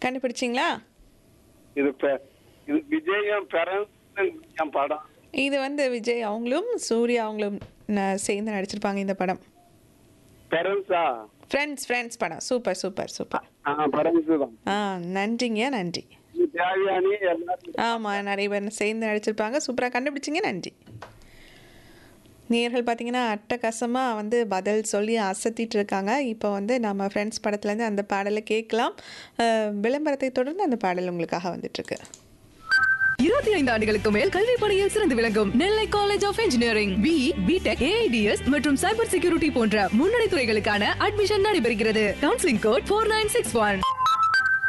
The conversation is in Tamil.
கண்டுபிடிச்சிங்களா இது பெ- இது விஜயம் பெறன் என் படம் இது வந்து விஜய் அவங்களும் சூர்யா அவங்களும் ந- சேர்ந்து நடிச்சிருப்பாங்க இந்த படம் பெரன்ஸா ஃப்ரெண்ட்ஸ் ஃப்ரெண்ட்ஸ் படம் சூப்பர் சூப்பர் சூப்பர் ஆ பெரன்ஸ் தான் ஆ நன்றிங்க நன்றி இது தேவையானி எல்லாரும் ஆமாம் நிறைய பேர் சேர்ந்து நடிச்சிருப்பாங்க சூப்பராக கண்டுபிடிச்சிங்க நன்றி நேர்கள் பார்த்தீங்கன்னா அட்டகாசமாக வந்து பதில் சொல்லி அசத்திட்டு இருக்காங்க இப்போ வந்து நம்ம ஃப்ரெண்ட்ஸ் படத்துலேருந்து அந்த பாடலை கேட்கலாம் அஹ், விளம்பரத்தை தொடர்ந்து அந்த பாடல் உங்களுக்காக வந்துட்டுருக்கு இருபத்தி ஐந்து ஆண்டுகளுக்கு மேல் கல்வி பணியில் சிறந்து விளங்கும் Nellai college of engineering B BTech AIDS மற்றும் சைபர் செக்யூரிட்டி போன்ற முன்னணி துறைகளுக்கான அட்மிஷன் நடைபெறுகிறது counselling code four nine six one